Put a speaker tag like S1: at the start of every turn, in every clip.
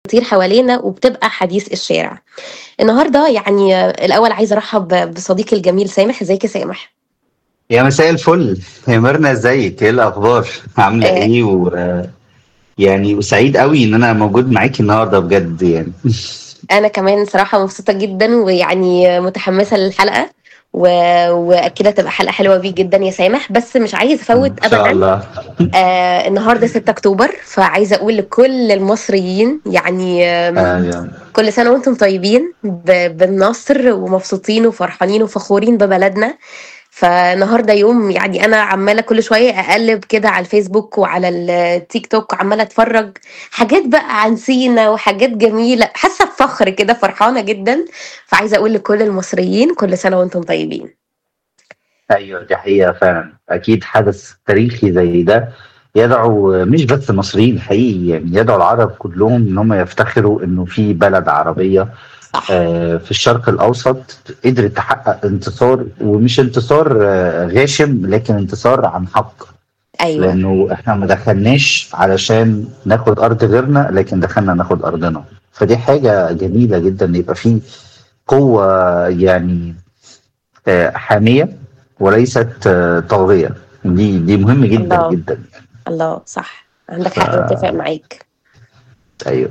S1: بتطير حوالينا وبتبقى حديث الشارع النهارده يعني الأول عايزة أرحب بصديقي الجميل سامح ازيك يا سامح
S2: يا مساء الفل يا ميرنا ازيك ايه الاخبار عامله
S1: آه،
S2: ايه و يعني وسعيد قوي ان انا موجود معاكي النهارده بجد يعني
S1: أنا كمان صراحة مبسوطة جدا ويعني متحمسة للحلقة و... وأكيد هتبقى حلقة حلوة بيك جدا يا سامح بس مش عايز أفوت
S2: ان شاء
S1: أبدا
S2: الله
S1: آه النهارده 6 اكتوبر فعايزه اقول لكل المصريين يعني آم،
S2: آه
S1: كل سنه وانتم طيبين ب- بالنصر ومبسوطين وفرحانين وفخورين ببلدنا فالنهارده يوم يعني انا عماله كل شويه اقلب كده على الفيسبوك وعلى التيك توك عماله اتفرج حاجات بقى عن سينا وحاجات جميله حاسه بفخر كده فرحانه جدا فعايزه اقول لكل المصريين كل سنه وانتم طيبين
S2: ايوه دي حقيقه فعلا اكيد حدث تاريخي زي ده يدعو مش بس المصريين حقيقي يعني يدعو العرب كلهم ان هم يفتخروا انه في بلد عربيه
S1: صح
S2: آه، في الشرق الاوسط قدرت تحقق انتصار ومش انتصار آه، غاشم لكن انتصار عن حق
S1: ايوه
S2: لانه احنا ما دخلناش علشان ناخد ارض غيرنا لكن دخلنا ناخد ارضنا فدي حاجه جميله جدا ان يبقى في قوه يعني آه، حاميه وليست آه، طاغيه دي دي مهم جدا
S1: الله
S2: جدا
S1: الله صح عندك
S2: ف...
S1: حق متفق معاك
S2: ايوه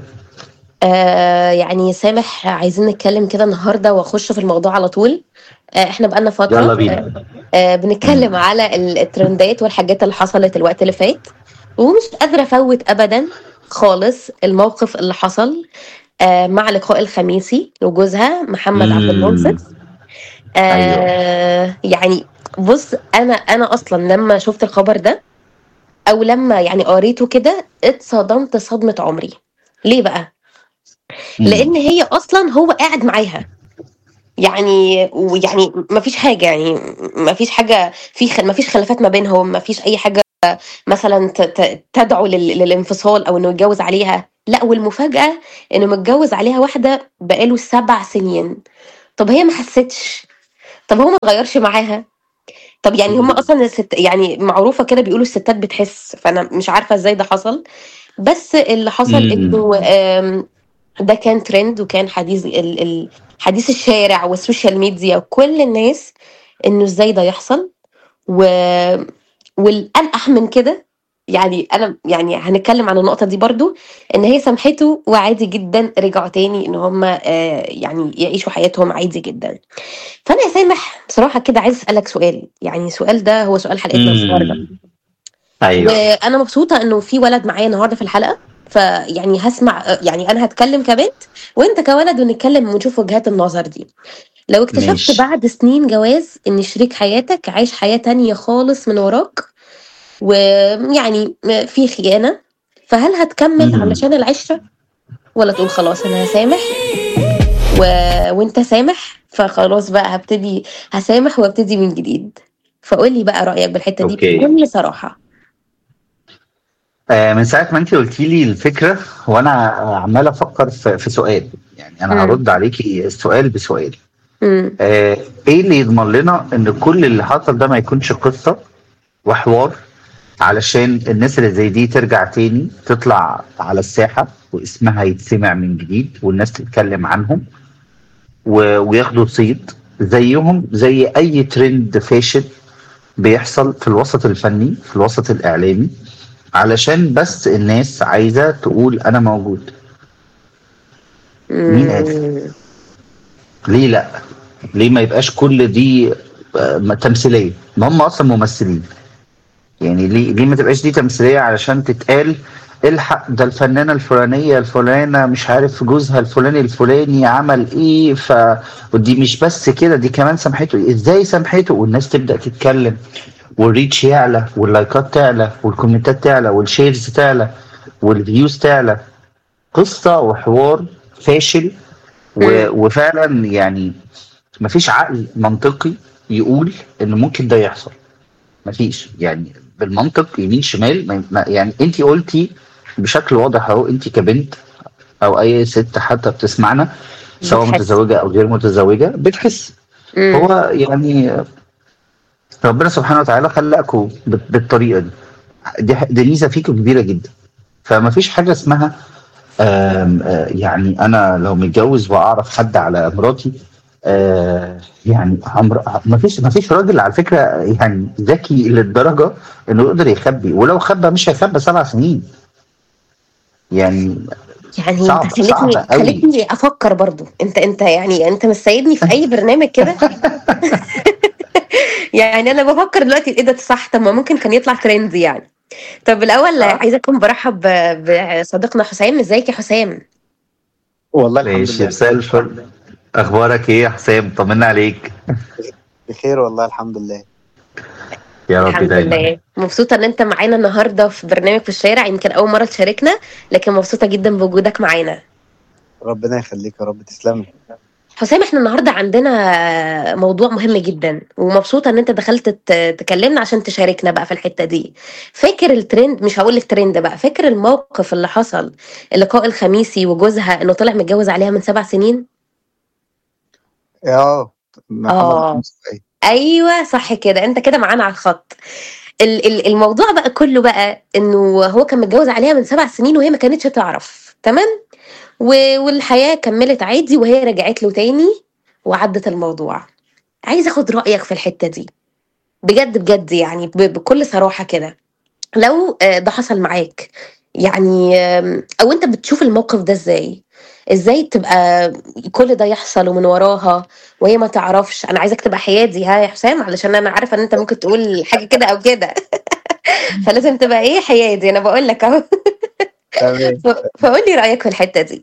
S1: آه يعني سامح عايزين نتكلم كده النهارده واخش في الموضوع على طول آه احنا بقالنا فتره
S2: يلا
S1: آه
S2: بينا
S1: آه بنتكلم على ال- الترندات والحاجات اللي حصلت الوقت اللي فات ومش قادره افوت ابدا خالص الموقف اللي حصل آه مع لقاء الخميسي وجوزها محمد عبد المنصف
S2: امم ايوه
S1: آه يعني بص انا انا اصلا لما شفت الخبر ده او لما يعني قريته كده اتصدمت صدمه عمري ليه بقى
S2: امم
S1: لان هي اصلا هو قاعد معاها يعني ويعني ما فيش حاجه يعني ما فيش حاجه في خل... ما فيش خلافات ما بينهم ما فيش اي حاجه مثلا ت... ت... تدعو لل... للانفصال او انه يتجوز عليها لا والمفاجاه انه متجوز عليها واحده بقاله سبع سنين طب هي ما حستش طب هو ما اتغيرش معاها طب يعني هم اصلا الست يعني معروفه كده بيقولوا الستات بتحس فانا مش عارفه ازاي ده حصل بس اللي حصل
S2: امم
S1: انه آم، ده كان ترند وكان حديث ال- ال- حديث الشارع والسوشيال ميديا وكل الناس انه ازاي ده يحصل و... والانقح من كده يعني انا يعني هنتكلم عن النقطه دي برضو ان هي سامحته وعادي جدا رجعوا تاني ان هم يعني يعيشوا حياتهم عادي جدا فانا يا سامح بصراحه كده عايز اسالك سؤال يعني السؤال ده هو سؤال حلقتنا النهارده
S2: امم ايوه
S1: وانا مبسوطه انه في ولد معايا النهارده في الحلقه فيعني هسمع يعني انا هتكلم كبنت وانت كولد ونتكلم ونشوف وجهات النظر دي لو اكتشفت
S2: ماشي
S1: بعد سنين جواز ان شريك حياتك عايش حياه تانية خالص من وراك ويعني في خيانه فهل هتكمل
S2: امم
S1: علشان العشره ولا تقول خلاص انا هسامح و... وانت سامح فخلاص بقى هبتدي هسامح وابتدي من جديد فقولي بقى رايك بالحته دي
S2: اوكي
S1: بكل صراحه
S2: آه، من ساعة ما انت قلتي لي الفكرة وانا عمال افكر في, في سؤال يعني انا
S1: امم
S2: هرد عليكي السؤال بسؤال
S1: امم
S2: آه، ايه اللي يضمن لنا ان كل اللي حصل ده ما يكونش قصة وحوار علشان الناس اللي زي دي ترجع تاني تطلع على الساحة واسمها يتسمع من جديد والناس تتكلم عنهم و- وياخدوا صيت زيهم زي اي ترند فاشل بيحصل في الوسط الفني في الوسط الاعلامي علشان بس الناس عايزة تقول أنا موجود مين قال
S1: امم
S2: ليه لأ ليه ما يبقاش كل دي آه، تمثيلية ما هم أصلا ممثلين يعني ليه ليه ما تبقاش دي تمثيلية علشان تتقال الحق ده الفنانة الفلانية الفلانة مش عارف جوزها الفلاني الفلاني عمل ايه ف ودي مش بس كده دي كمان سامحته ازاي سامحته والناس تبدأ تتكلم والريتش يعلى واللايكات تعلى والكومنتات تعلى والشيرز تعلى والفيوز تعلى قصة وحوار فاشل و...
S1: امم
S2: وفعلا يعني مفيش عقل منطقي يقول ان ممكن ده يحصل مفيش يعني بالمنطق يمين شمال ما... ما... يعني انت قلتي بشكل واضح اهو انت كبنت او اي ست حتى بتسمعنا سواء
S1: بتحس
S2: متزوجة او غير متزوجة بتحس
S1: امم
S2: هو يعني ربنا سبحانه وتعالى خلقكم بال- بالطريقة دي دي, دي ميزة فيكم كبيرة جدا فما فيش حاجة اسمها آم، آه، يعني انا لو متجوز واعرف حد على مراتي آه، يعني عمر ما فيش ما فيش راجل على فكره يعني ذكي للدرجه انه يقدر يخبي ولو خبى مش هيخبى سبع سنين يعني
S1: يعني
S2: صعب-
S1: انت خلتني
S2: صعب قوي.
S1: خلتني افكر برضو انت انت يعني انت مش سايبني في اي برنامج كده يعني انا بفكر دلوقتي ايه ده صح طب ما ممكن كان يطلع ترند يعني طب الاول
S2: آه.
S1: عايزه اكون برحب ب- بصديقنا حسام ازيك يا حسام
S3: والله الحمد
S2: ماشي
S3: لله
S2: مساء الفل اخبارك ايه يا حسام طمنا عليك
S3: بخير والله الحمد لله
S2: يا رب
S1: الحمد
S2: دايما
S1: لله مبسوطه ان انت معانا النهارده في برنامج في الشارع يمكن اول مره تشاركنا لكن مبسوطه جدا بوجودك معانا
S3: ربنا يخليك يا رب تسلمي
S1: حسام احنا النهارده عندنا موضوع مهم جدا ومبسوطه ان انت دخلت ت- تكلمنا عشان تشاركنا بقى في الحته دي فاكر الترند مش هقول لك ترند بقى فاكر الموقف اللي حصل اللقاء الخميسي وجوزها انه طلع متجوز عليها من سبع سنين
S3: اه محمد
S1: آه.
S3: مصطفى.
S1: ايوه صح كده انت كده معانا على الخط ال- ال- الموضوع بقى كله بقى انه هو كان متجوز عليها من سبع سنين وهي ما كانتش تعرف تمام و- والحياه كملت عادي وهي رجعت له تاني وعدت الموضوع عايز اخد رايك في الحته دي بجد بجد يعني ب- بكل صراحه كده لو آه، ده حصل معاك يعني آم، او انت بتشوف الموقف ده ازاي ازاي تبقى كل ده يحصل ومن وراها وهي ما تعرفش انا عايزك تبقى حيادي ها يا حسام علشان انا عارفه ان انت ممكن تقول حاجه كده او كده فلازم تبقى ايه حيادي انا بقول لك اهو
S3: تمام
S1: ف- فقول لي رايك في الحته دي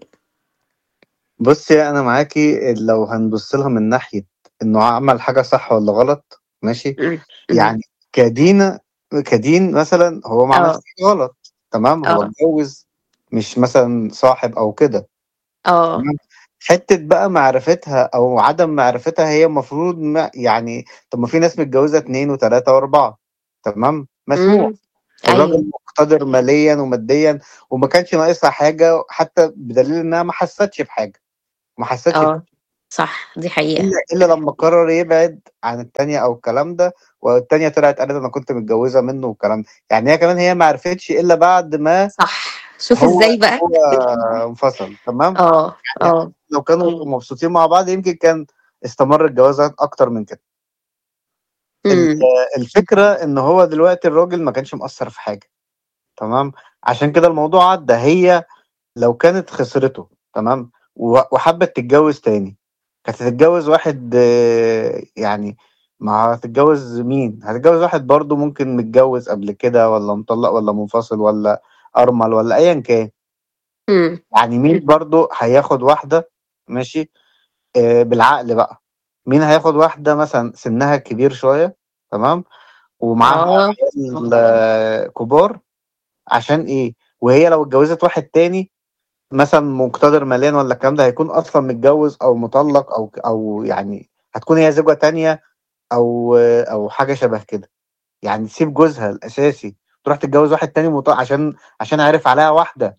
S3: بصي انا معاكي لو هنبص لها من ناحيه انه عمل حاجه صح ولا غلط ماشي يعني كدين كدين مثلا هو ما
S1: آه.
S3: عملش حاجه غلط تمام هو
S1: آه.
S3: اتجوز مش مثلا صاحب او كده
S1: اه
S3: تمام حته بقى معرفتها او عدم معرفتها هي المفروض ما يعني طب ما في ناس متجوزه اتنين وتلاته واربعه تمام مسموح
S1: مم. ايوه
S3: الراجل مقتدر ماليا وماديا وما كانش ناقصها حاجه حتى بدليل انها ما حستش بحاجه ما حستش
S1: اه صح دي حقيقه
S3: الا الا لما قرر يبعد عن التانية او الكلام ده والتانية طلعت قالت انا كنت متجوزه منه والكلام ده يعني هي كمان هي ما عرفتش الا بعد ما
S1: صح شوف
S3: هو
S1: ازاي بقى
S3: هو انفصل تمام
S1: اه اه
S3: لو كانوا مبسوطين مع بعض يمكن كان استمر الجوازات اكتر من كده
S1: مم.
S3: الفكره ان هو دلوقتي الراجل ما كانش مقصر في حاجه تمام عشان كده الموضوع عدى هي لو كانت خسرته تمام و- وحبت تتجوز تاني كانت هتتجوز واحد آه، يعني ما هتتجوز مين هتتجوز واحد برضو ممكن متجوز قبل كده ولا مطلق ولا منفصل ولا ارمل ولا ايا كان
S1: مم.
S3: يعني مين برضو هياخد واحده ماشي آه، بالعقل بقى مين هياخد واحده مثلا سنها كبير شويه تمام ومعاها
S1: اه
S3: عيال آه، كبار عشان ايه وهي لو اتجوزت واحد تاني مثلا مقتدر ماليا ولا الكلام ده هيكون اصلا متجوز او مطلق او او يعني هتكون هي زوجة تانية او او حاجة شبه كده يعني تسيب جوزها الاساسي تروح تتجوز واحد تاني مط... عشان عشان عارف عليها واحدة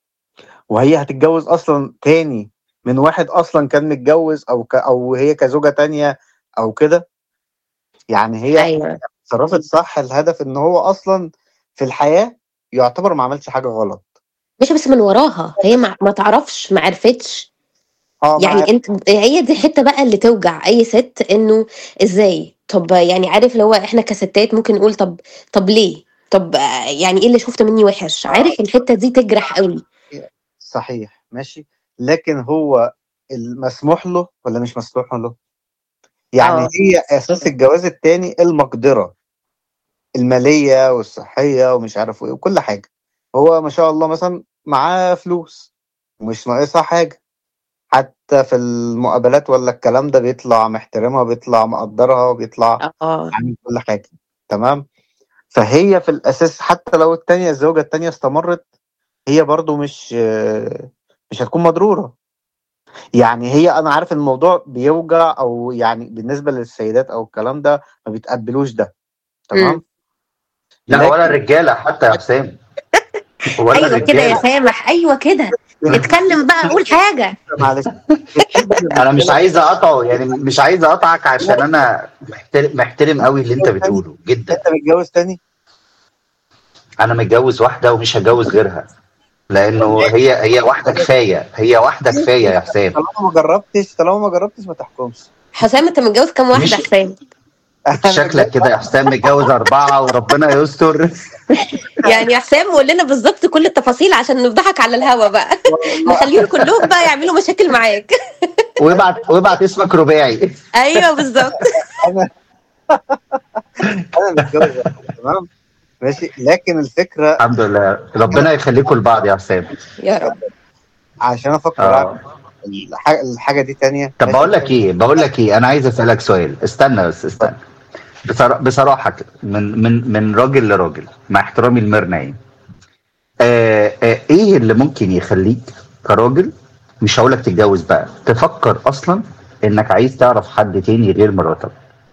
S3: وهي هتتجوز اصلا تاني من واحد اصلا كان متجوز او ك... او هي كزوجة تانية او كده يعني هي
S1: ايوه
S3: تصرفت صح الهدف ان هو اصلا في الحياة يعتبر ما عملش حاجة غلط
S1: مش بس من وراها هي ما, ما تعرفش ما عرفتش
S3: اه
S1: يعني
S3: معاك.
S1: انت هي دي الحته بقى اللي توجع اي ست انه ازاي طب يعني عارف اللي هو احنا كستات ممكن نقول طب طب ليه طب آه، يعني ايه اللي شفته مني وحش عارف الحته دي تجرح قوي
S3: صحيح ماشي لكن هو المسموح له ولا مش مسموح له يعني
S1: آه.
S3: هي اساس الجواز التاني المقدره الماليه والصحيه ومش عارف ايه وكل حاجه هو ما شاء الله مثلا معاه فلوس ومش ناقصها حاجه حتى في المقابلات ولا الكلام ده بيطلع محترمها بيطلع مقدرها وبيطلع
S1: اه
S3: عامل كل حاجه تمام فهي في الاساس حتى لو التانية الزوجه التانية استمرت هي برضو مش مش هتكون مضروره يعني هي انا عارف إن الموضوع بيوجع او يعني بالنسبه للسيدات او الكلام ده ما بيتقبلوش ده تمام
S1: مم.
S2: لا
S3: لكن-
S2: ولا الرجاله حتى يا حسام ولا
S1: ايوه كده يا
S2: الرجاله
S1: سامح ايوه كده اتكلم بقى قول حاجه
S3: معلش
S2: انا مش عايز اقطعه يعني مش عايز اقطعك عشان انا محترم محترم قوي اللي انت بتقوله جدا
S3: انت متجوز تاني
S2: انا متجوز واحده ومش هتجوز غيرها لانه هي هي واحده كفايه هي واحده كفايه يا حسام
S3: طالما ما جربتش طالما ما جربتش ما تحكمش
S1: حسام انت متجوز كام واحده
S2: مش-
S1: حسام
S2: شكلك كده يا حسام متجوز اربعه وربنا يستر
S1: يعني يا حسام قول لنا بالظبط كل التفاصيل عشان نفضحك على الهوا بقى نخليهم كلهم بقى يعملوا مشاكل معاك
S2: وابعت وابعت اسمك رباعي
S1: ايوه بالظبط
S3: انا انا متجوز واحدة، تمام ماشي لكن الفكره
S2: الحمد لله ربنا يخليكم لبعض يا حسام
S1: يا رب
S3: عشان افكر
S2: اه
S3: اعمل الحاجه, الحاجة دي تانية
S2: طب
S3: ماشي؟
S2: بقول لك ايه بقول لك ايه انا عايز اسالك سؤال استنى بس استنى بصرا- بصراحه كده من من من راجل لراجل مع احترامي لميرنا يعني آه آه ايه اللي ممكن يخليك كراجل مش هقولك تتجوز بقى تفكر اصلا انك عايز تعرف حد تاني غير مراتك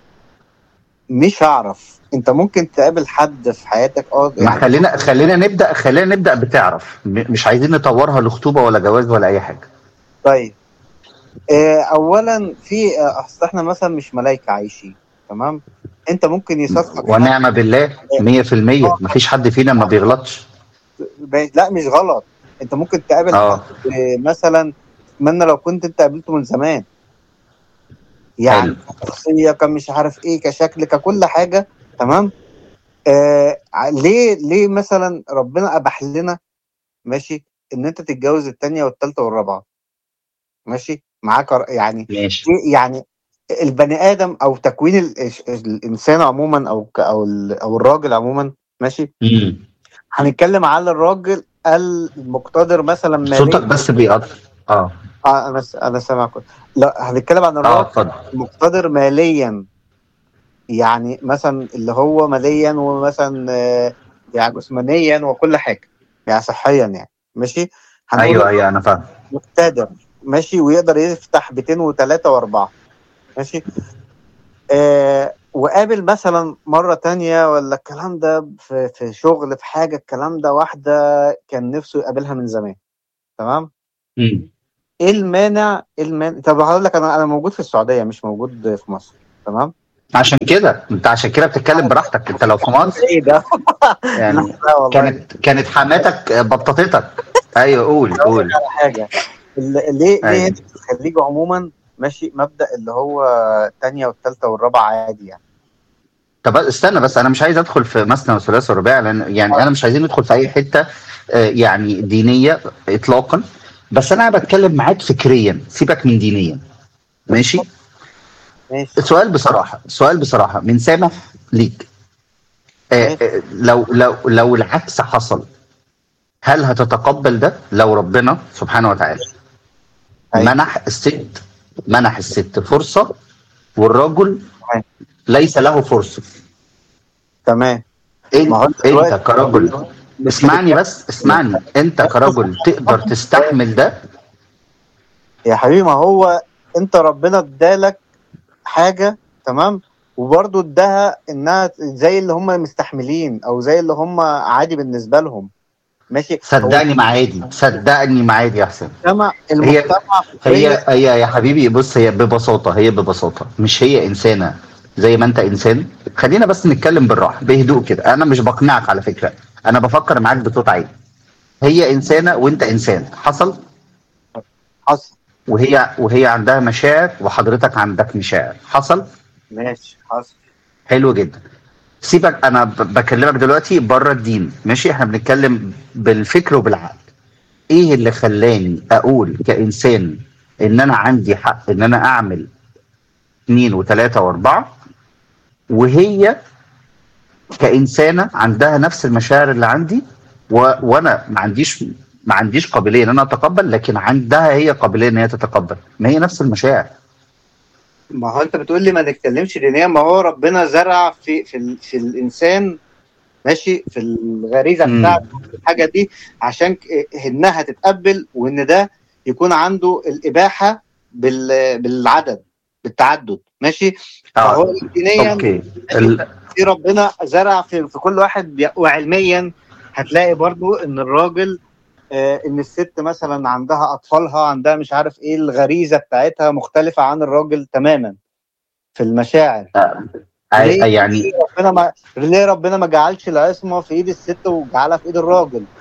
S3: مش هعرف انت ممكن تقابل حد في حياتك اه
S2: ما خلينا خلينا نبدا خلينا نبدا بتعرف م- مش عايزين نطورها لخطوبه ولا جواز ولا اي حاجه
S3: طيب آه اولا في آه، اصل احنا مثلا مش ملايكه عايشين تمام انت ممكن يصادفك حد-
S2: ونعم بالله 100% مفيش حد فينا ما بيغلطش
S3: ب- لا مش غلط انت ممكن تقابل
S2: اه
S3: حد آه، مثلا اتمنى لو كنت انت قابلته من زمان يعني
S2: حلو.
S3: شخصيه كان مش عارف ايه كشكل ككل حاجه تمام آه ع- ليه ليه مثلا ربنا اباح لنا ماشي ان انت تتجوز الثانيه والثالثه والرابعه ماشي معاك ر- يعني
S2: ماشي
S3: إيه يعني البني ادم او تكوين ال- الش- الانسان عموما او ك- او ال- او الراجل عموما ماشي
S2: امم
S3: هنتكلم على الراجل المقتدر مثلا
S2: صوتك
S3: ماليا
S2: بس بيقطع اه
S3: اه انا س- انا سامعك لا هنتكلم عن
S2: اه
S3: الراجل
S2: اتفضل
S3: المقتدر ماليا يعني مثلا اللي هو ماليا ومثلا آه، يعني جسمانيا وكل حاجه يعني صحيا يعني ماشي هنقول
S2: ايوه ايوه انا فاهم
S3: مقتدر ماشي ويقدر يفتح بيتين وثلاثة وأربعة ماشي آه وقابل مثلا مرة تانية ولا الكلام ده في, في شغل في حاجة الكلام ده واحدة كان نفسه يقابلها من زمان تمام
S2: مم.
S3: ايه المانع ايه المانع طب هقول لك انا انا موجود في السعودية مش موجود في مصر تمام
S2: عشان كده انت عشان كده بتتكلم براحتك انت لو في مصر
S3: ايه ده
S2: يعني
S3: لا والله
S2: كانت كانت حماتك بطاطتك ايوه قول قول
S3: على حاجة ال- ليه
S2: أيوة.
S3: ليه في الخليج عموما ماشي مبدأ اللي هو الثانية والثالثة والرابعة عادي يعني
S2: طب استنى بس انا مش عايز ادخل في مثنى وثلاث ورباع لان يعني انا مش عايزين ندخل في اي حته آه، يعني دينيه اطلاقا بس انا بتكلم معاك فكريا سيبك من دينيا ماشي
S3: ماشي
S2: سؤال بصراحه سؤال بصراحه من سامح ليك آه، آه، لو لو لو العكس حصل هل هتتقبل ده لو ربنا سبحانه وتعالى
S3: أيوة.
S2: منح الست منح الست فرصه والرجل
S3: أيوة.
S2: ليس له فرصه
S3: تمام
S2: انت
S3: ما هو انت
S2: انت
S3: دلوقتي-
S2: كرجل اسمعني بس اسمعني انت كرجل تقدر تستحمل ده
S3: يا حبيبي ما هو انت ربنا ادالك حاجه تمام وبرضه اداها انها زي اللي هم مستحملين او زي اللي هم عادي بالنسبه لهم ماشي
S2: صدقني معادي صدقني معادي يا حسين
S3: المجتمع المجتمع
S2: هي هي يا حبيبي بص هي ببساطه هي ببساطه مش هي انسانه زي ما انت انسان خلينا بس نتكلم بالراحه بهدوء كده انا مش بقنعك على فكره انا بفكر معاك بصوت عالي هي انسانه وانت انسان حصل
S3: حصل
S2: وهي وهي عندها مشاعر وحضرتك عندك مشاعر حصل
S3: ماشي حصل
S2: حلو جدا سيبك انا ب- بكلمك دلوقتي بره الدين ماشي احنا بنتكلم بالفكر وبالعقل ايه اللي خلاني اقول كانسان ان انا عندي حق ان انا اعمل اثنين وثلاثة واربعة وهي كإنسانة عندها نفس المشاعر اللي عندي و... وانا ما عنديش ما عنديش قابلية ان انا اتقبل لكن عندها هي قابلية ان هي تتقبل ما هي نفس المشاعر
S3: ما هو انت بتقول لي ما نتكلمش دينيا ما هو ربنا زرع في في, ال- في الانسان ماشي في الغريزه
S2: مم.
S3: بتاعته الحاجه دي عشان ك- انها تتقبل وان ده يكون عنده الاباحه بال بالعدد بالتعدد ماشي فهو
S2: اه
S3: دينيا
S2: اوكي ال...
S3: في ربنا زرع في, في كل واحد بي- وعلميا هتلاقي برضو ان الراجل آه ان الست مثلا عندها اطفالها عندها مش عارف ايه الغريزه بتاعتها مختلفه عن الراجل تماما في المشاعر
S2: أي...
S3: ليه؟
S2: يعني
S3: ليه ربنا ما ليه ربنا ما جعلش العصمه في ايد الست وجعلها في ايد الراجل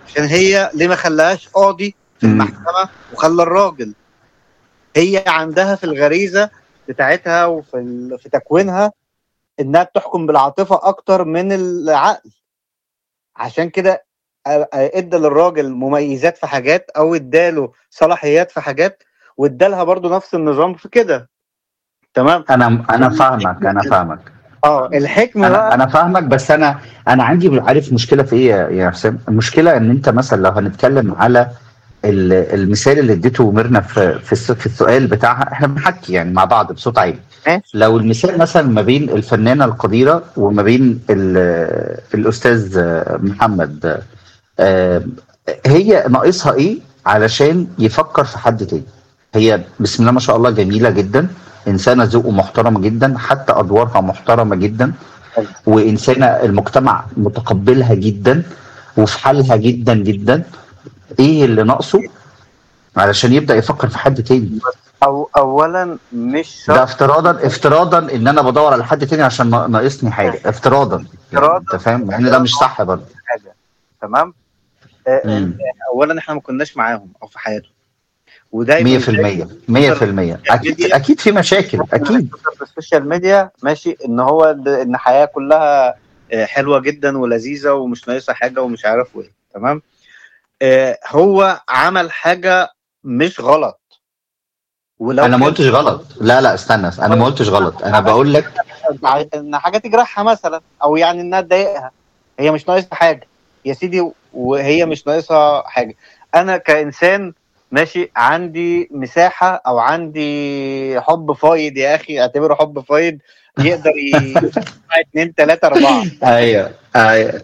S3: عشان هي ليه ما خلاهاش قاضي في
S2: مم.
S3: المحكمه وخلى الراجل هي عندها في الغريزه بتاعتها وفي ال... في تكوينها انها بتحكم بالعاطفه اكتر من العقل عشان كده آ- آ- ادى للراجل مميزات في حاجات او اداله صلاحيات في حاجات وادالها برضو نفس النظام في كده تمام
S2: انا انا فاهمك انا فاهمك
S3: اه الحكمه
S2: انا
S3: بقى
S2: انا فاهمك بس انا انا عندي عارف مشكله في ايه يا- يا حسام المشكله ان انت مثلا لو هنتكلم على ال- المثال اللي اديته ميرنا في في الس- في السؤال بتاعها احنا بنحكي يعني مع بعض بصوت عالي
S3: ماشي.
S2: لو المثال مثلا ما بين الفنانه القديره وما بين ال- الاستاذ محمد آه، هي ناقصها ايه علشان يفكر في حد تاني هي بسم الله ما شاء الله جميله جدا انسانه ذوق محترمه جدا حتى ادوارها محترمه جدا
S3: أيوة.
S2: وانسانه المجتمع متقبلها جدا وفي حالها جدا جدا ايه اللي ناقصه علشان يبدا يفكر في حد تاني
S3: او اولا مش
S2: ده
S3: شرط
S2: افتراضا افتراضا ان انا بدور على حد تاني عشان نا- ناقصني حاجه افتراضا يعني
S3: افتراضاً.
S2: انت فاهم مع ان ده مش صح برضه
S3: حاجه تمام آه، آه،
S2: مم.
S3: اولا احنا ما كناش معاهم او في حياتهم ودايما
S2: 100% 100% اكيد اكيد في مشاكل اكيد
S3: في السوشيال ميديا ماشي ان هو د- ان الحياه كلها آه، حلوه جدا ولذيذه ومش ناقصه حاجه ومش عارف ايه تمام آه، هو عمل حاجه مش غلط ولو
S2: انا ما
S3: كان-
S2: قلتش غلط لا لا استنى انا ما قلتش غلط انا بقول لك
S3: ان حاجه تجرحها مثلا او يعني انها تضايقها هي مش ناقصها حاجه يا سيدي وهي مش ناقصها حاجه انا كانسان ماشي عندي مساحه او عندي حب فايض يا اخي اعتبره حب فايض يقدر ي... اتنين تلاته اربعه
S2: ايوه ايوه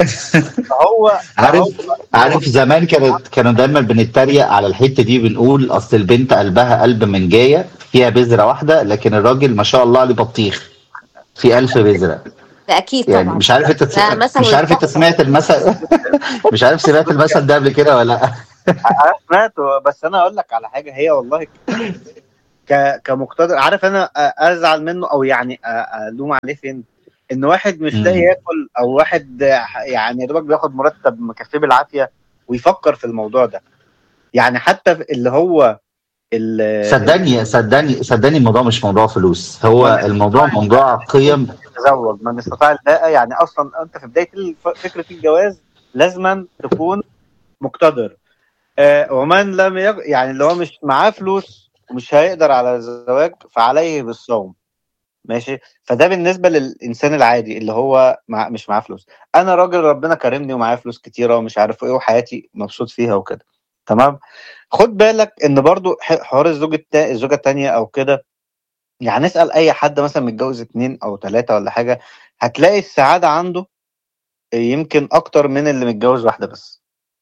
S3: فهو
S2: عارف
S3: فهو-
S2: عارف زمان كانت كانوا دايما بنتريق على الحته دي بنقول اصل البنت قلبها قلب من جايه فيها بذره واحده لكن الراجل ما شاء الله عليه بطيخ في ألف بذره
S1: ده اكيد
S2: يعني
S1: طبعا
S2: مش عارف انت
S1: ده مثل
S2: مش عارف انت
S1: تحفة.
S2: سمعت المثل مش عارف سمعت المثل ده قبل كده ولا لا
S3: انا سمعته بس انا اقول لك على حاجه هي والله ك... كمقتدر عارف انا ازعل منه او يعني الوم عليه فين ان واحد مش
S2: مم.
S3: لاقي ياكل او واحد يعني يا دوبك بياخد مرتب مكفيه بالعافيه ويفكر في الموضوع ده يعني حتى في اللي هو ال-
S2: صدقني صدقني صدقني الموضوع مش موضوع فلوس هو الموضوع موضوع قيم
S3: يتزوج من استطاع الباءة يعني اصلا انت في بدايه الف- فكره الجواز لازما تكون مقتدر آه ومن لم يق... يعني اللي هو مش معاه فلوس ومش هيقدر على الزواج فعليه بالصوم ماشي فده بالنسبه للانسان العادي اللي هو مع... مش معاه فلوس انا راجل ربنا كرمني ومعايا فلوس كتيره ومش عارف ايه وحياتي مبسوط فيها وكده تمام خد بالك ان برضو ح- حوار الزوج التا... الزوجه التانيه او كده يعني اسال اي حد مثلا متجوز اتنين او ثلاثه ولا حاجه هتلاقي السعاده عنده يمكن اكتر من اللي متجوز واحده بس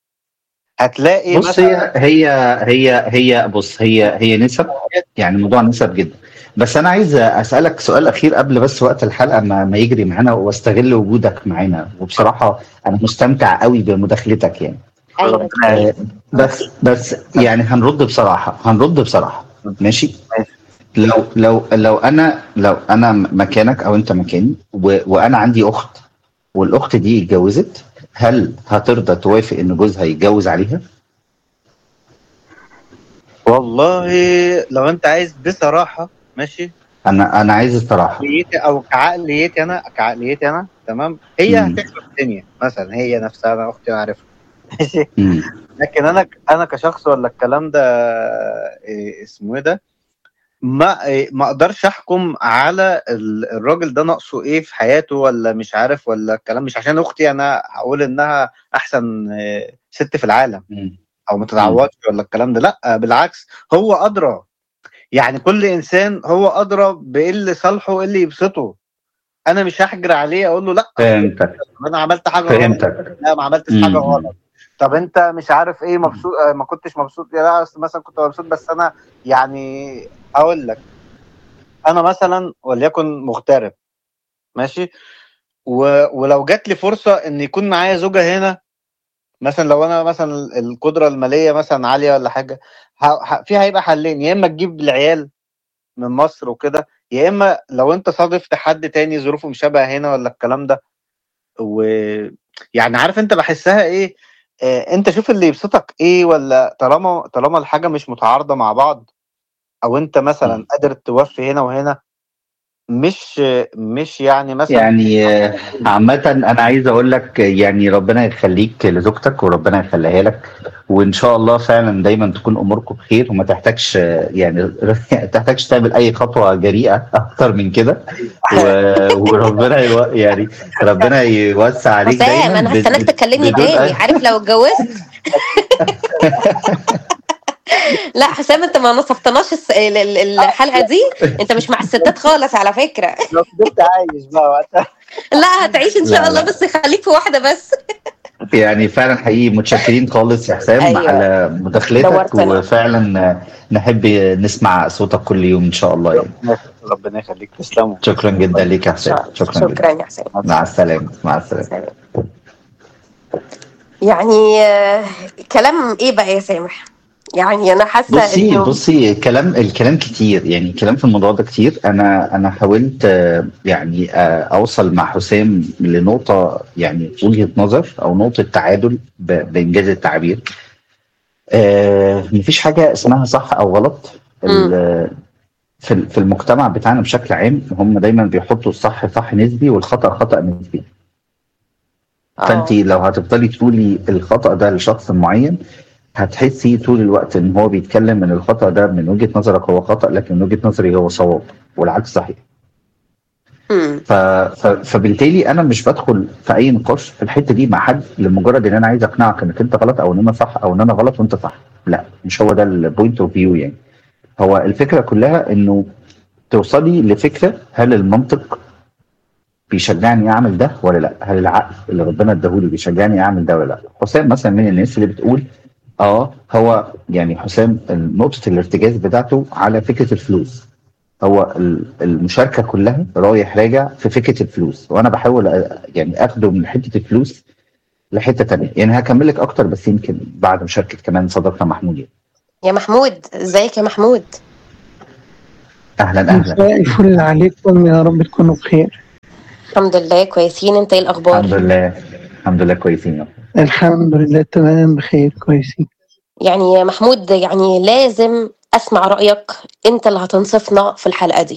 S3: هتلاقي
S2: بص هي هي هي هي بص هي هي نسب يعني موضوع نسب جدا بس انا عايز اسالك سؤال اخير قبل بس وقت الحلقه ما, ما يجري معانا واستغل وجودك معانا وبصراحه انا مستمتع قوي بمداخلتك يعني
S1: ايوه
S2: آه، بس بس يعني هنرد بصراحه هنرد بصراحه ماشي لو لو لو انا لو انا مكانك او انت مكاني و- وانا عندي اخت والاخت دي اتجوزت هل هترضى توافق ان جوزها يتجوز عليها؟
S3: والله لو انت عايز بصراحه ماشي
S2: انا انا عايز الصراحه
S3: عقليتي او كعقليتي انا كعقليتي انا تمام هي
S2: مم.
S3: هتخرب الدنيا مثلا هي نفسها انا اختي انا عارفها ماشي
S2: مم.
S3: لكن انا انا كشخص ولا الكلام ده إيه اسمه ايه ده ما إيه ما اقدرش احكم على ال- الراجل ده ناقصه ايه في حياته ولا مش عارف ولا الكلام مش عشان اختي انا هقول انها احسن إيه، ست في العالم
S2: مم.
S3: او ما تتعوضش ولا الكلام ده لا بالعكس هو ادرى يعني كل انسان هو ادرى بايه اللي صالحه وايه اللي يبسطه انا مش هحجر عليه اقول له لا
S2: فهمتك
S3: انا عملت حاجه غلط
S2: فهمتك
S3: لا ما عملتش
S2: مم.
S3: حاجه غلط طب انت مش عارف ايه مبسوط آه، ما كنتش مبسوط يا لا أصل مثلا كنت مبسوط بس انا يعني اقول لك انا مثلا وليكن مغترب ماشي و... ولو جات لي فرصه ان يكون معايا زوجه هنا مثلا لو انا مثلا القدره الماليه مثلا عاليه ولا حاجه ه... ه... في هيبقى حلين يا اما تجيب العيال من مصر وكده يا اما لو انت صادفت حد تاني ظروفه مشابهه هنا ولا الكلام ده و يعني عارف انت بحسها ايه آه، انت شوف اللي يبسطك ايه ولا طالما طالما الحاجه مش متعارضه مع بعض او انت مثلا قادر توفي هنا وهنا مش مش يعني مثلا
S2: يعني آه، عامة أنا عايز أقول لك يعني ربنا يخليك لزوجتك وربنا يخليها لك وإن شاء الله فعلا دايما تكون أموركم بخير وما تحتاجش آه، يعني ما تحتاجش تعمل أي خطوة جريئة أكتر من كده و- وربنا يو... يعني ربنا يوسع عليك
S1: حسام
S2: دايما
S1: انا
S2: بد-
S1: هستناك تكلمني
S2: بدون
S1: تاني
S2: أي-
S1: عارف لو اتجوزت لا حسام انت ما نصفتناش الس- ال- ال- الحلقه دي انت مش مع الستات خالص على فكره
S3: لو فضلت عايش بقى وقتها
S1: لا هتعيش ان شاء
S2: لا،
S1: الله
S2: لا.
S1: بس خليك في واحده بس
S2: يعني فعلا حقيقي متشكرين خالص يا حسام
S1: أيوة.
S2: على مداخلتك
S1: نورتنا.
S2: وفعلا نحب نسمع صوتك كل يوم ان شاء الله يعني
S3: ربنا يخليك تسلموا
S2: شكرا جدا ليك يا حسام شكرا جدا
S1: شكرا يا حسام
S2: مع السلامه مع السلامه
S1: يعني آه، كلام ايه بقى يا سامح يعني انا حاسه
S2: بصي
S1: انه
S2: بصي كلام الكلام كتير يعني كلام في الموضوع ده كتير انا انا حاولت آه، يعني آه، اوصل مع حسام لنقطه يعني وجهه نظر او نقطه تعادل ب- بانجاز التعبير آه، مفيش حاجه اسمها صح او غلط ال- في ال- في المجتمع بتاعنا بشكل عام هم دايما بيحطوا الصح صح نسبي والخطا خطا نسبي
S1: آه.
S2: فانت لو هتفضلي تقولي الخطا ده لشخص معين هتحسي طول الوقت ان هو بيتكلم ان الخطا ده من وجهه نظرك هو خطا لكن من وجهه نظري هو صواب والعكس صحيح
S1: مم.
S2: ف... ف... فبالتالي انا مش بدخل في اي نقاش في الحته دي مع حد لمجرد ان انا عايز اقنعك انك انت غلط او ان انا صح او ان انا غلط وانت صح لا مش هو ده البوينت اوف فيو يعني هو الفكره كلها انه توصلي لفكره هل المنطق بيشجعني اعمل ده ولا لا هل العقل اللي ربنا اداهولي بيشجعني اعمل ده ولا لا حسام مثلا من الناس اللي بتقول اه هو يعني حسام نقطه الارتكاز بتاعته على فكره الفلوس هو ال- المشاركه كلها رايح راجع في فكره الفلوس وانا بحاول أ- يعني اخده من حته الفلوس لحته تانية يعني هكمل لك اكتر بس يمكن بعد مشاركه كمان صديقنا محمود يعني.
S1: يا محمود ازيك يا محمود
S2: اهلا اهلا
S4: مساء الفل عليكم يا رب تكونوا بخير
S1: الحمد لله كويسين انت ايه الاخبار
S2: الحمد لله الحمد لله كويسين يا رب.
S4: الحمد لله تمام بخير كويسين
S1: يعني يا محمود يعني لازم اسمع رايك انت اللي هتنصفنا في الحلقه دي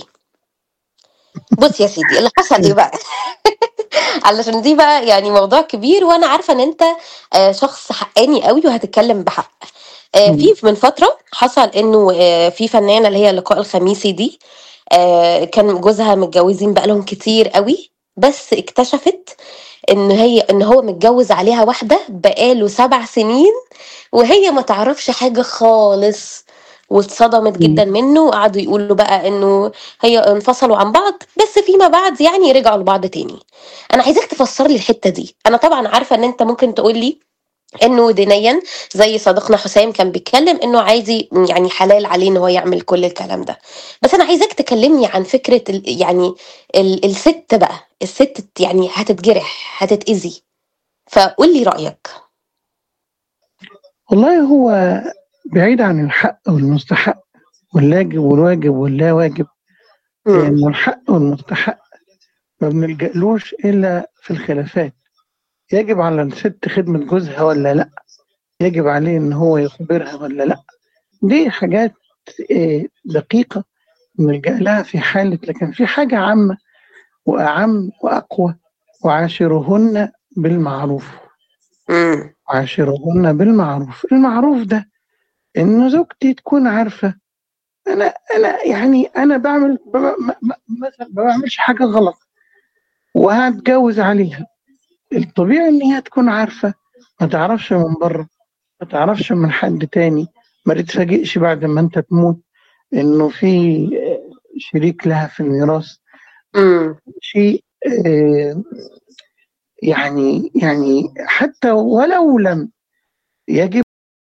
S1: بص يا سيدي اللي حصل ايه بقى علشان دي بقى يعني موضوع كبير وانا عارفه ان انت آه، شخص حقاني قوي وهتتكلم بحق آه،
S4: مم.
S1: في من فتره حصل انه آه، في فنانه اللي هي اللقاء الخميسي دي آه، كان جوزها متجوزين بقالهم كتير قوي بس اكتشفت ان هي ان هو متجوز عليها واحده بقاله سبع سنين وهي ما تعرفش حاجه خالص واتصدمت
S4: مم.
S1: جدا منه وقعدوا يقولوا بقى انه هي انفصلوا عن بعض بس فيما بعد يعني رجعوا لبعض تاني انا عايزاك تفسر لي الحته دي انا طبعا عارفه ان انت ممكن تقول لي انه دينيا زي صديقنا حسام كان بيتكلم انه عادي يعني حلال عليه ان هو يعمل كل الكلام ده بس انا عايزاك تكلمني عن فكره ال يعني ال الست بقى الست يعني هتتجرح هتتاذي فقول لي رايك
S4: والله هو بعيد عن الحق والمستحق واللاجب والواجب واللا واجب
S1: مم.
S4: لأنه الحق والمستحق ما بنلجألوش إلا في الخلافات يجب على الست خدمة جوزها ولا لأ يجب عليه إن هو يخبرها ولا لأ دي حاجات آه، دقيقة نلجأ لها في حالة لكن في حاجة عامة وأعم وأقوى وعاشرهن بالمعروف
S1: مم.
S4: عاشرهن بالمعروف المعروف ده ان زوجتي تكون عارفه انا انا يعني انا بعمل ب- م- م- مثلا ما بعملش حاجه غلط وهتجوز عليها الطبيعي ان هي تكون عارفه ما تعرفش من بره ما تعرفش من حد تاني ما تتفاجئش بعد ما انت تموت انه في آه، شريك لها في الميراث
S1: مم.
S4: شيء آه، يعني يعني حتى ولو لم يجب